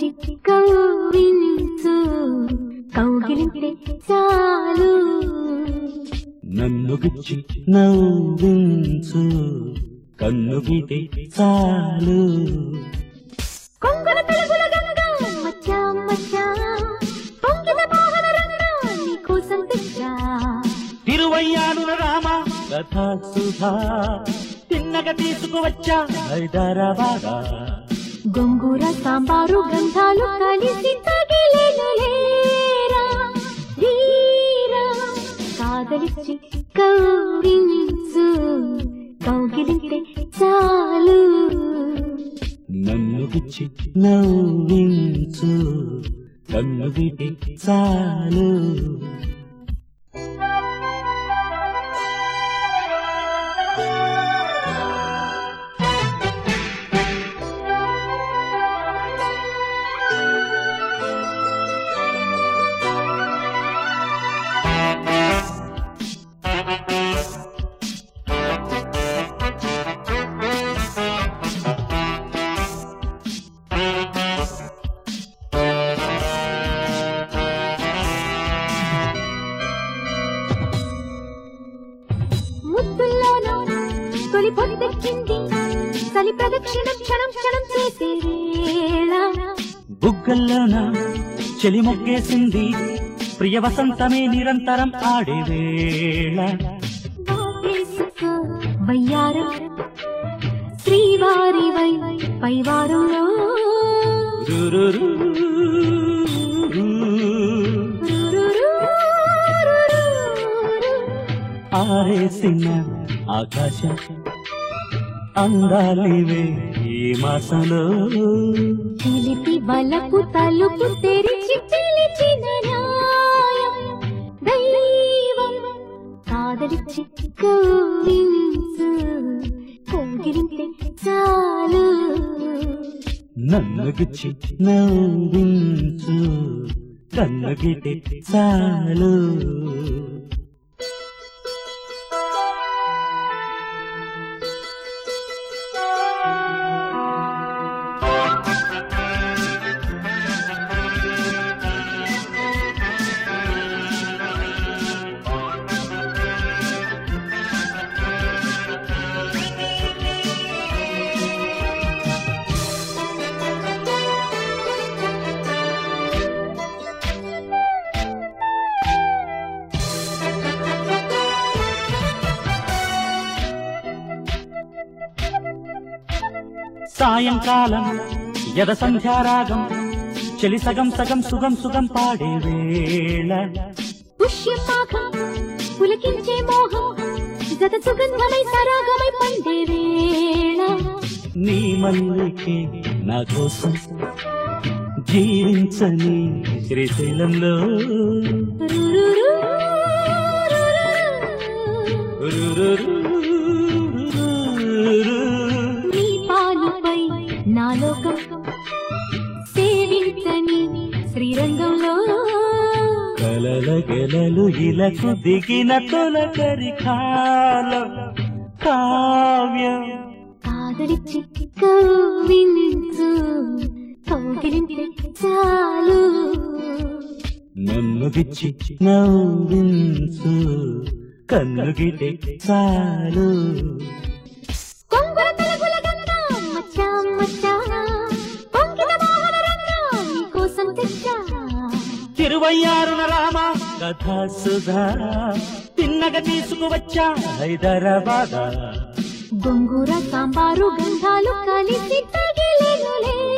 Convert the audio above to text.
కాదలిచి కౌవించు కౌగిలింటే చాలు నన్ను గిచ్చి నవ్వించు కన్ను గీతే చాలు కొంగుల పెరుగుల గంగా మచ్చా మచ్చా పొంగిన మోహన రంగా నీకోసం తెచ్చా తిరువయ్యాను రామ కథా సుధా తిన్నగ తీసుకువచ్చా హైదరాబాదా గొంగూర సాంబారు గంధాలు కలిసి తగిలేను లేరా ధీరా కాదలిచి కౌగిలించు కౌగిలింటే చాలు నన్ను గిచ్చి నవ్వించు కన్ను గీతే చాలు ముద్దుల్లోనూ తొలి పొద్దెక్కింది చలి ప్రదక్షిణం క్షణం క్షణం చేసే వేళ బుగ్గల్లోన చెలి మొగ్గేసింది ప్రియ వసంతమే నిరంతరం ఆడే వేళ వాటేసుకో వయ్యారం శ్రీవారి వై పైవారంలో రురురు. ఆరేసిన ఆకాశం అందాలివే ఈ మాసంలో చిలిపి బలపు తలుపు తెరిచి పిలిచిన న్యాయం దైవం కాదలిచి కౌగిలించు కౌగిలింటే చాలు నన్ను గిచ్చి నవ్వించు కన్ను గిటే చాలు సాయంకాలం యద సంధ్యారాగం చెలి సగం సగం సుగం సుగం పాడే వేళ పుష్యమాఘం పులకించే మోహం జత సుగంధమై సరాగమై పండే వేళ నీ మల్లికే నా కోసం జీవించని శ్రీశైలంలో రురురు, రురురు. నీ పాలుపై నా లోకం సేవించని శ్రీరంగంలో కలల గెలలు ఇలకు దిగిన తొలకరి కాలం కావ్యం కాదలిచి కౌవించు కౌగిలింటే చాలు నన్ను గిచ్చి నవ్వించు కన్ను గిటే చాలు కొంగుల తలగుల గంగా మచ్చా మచ్చా పొంగిన మోహన రంగా నీకోసం తెచ్చా తిరువయ్యారున రామ కథా సుధా తిన్నగ తీసుకువచ్చా హైదరాబాద్ గొంగూర సాంబారు గంధాలు కలిసి తగిలేనులే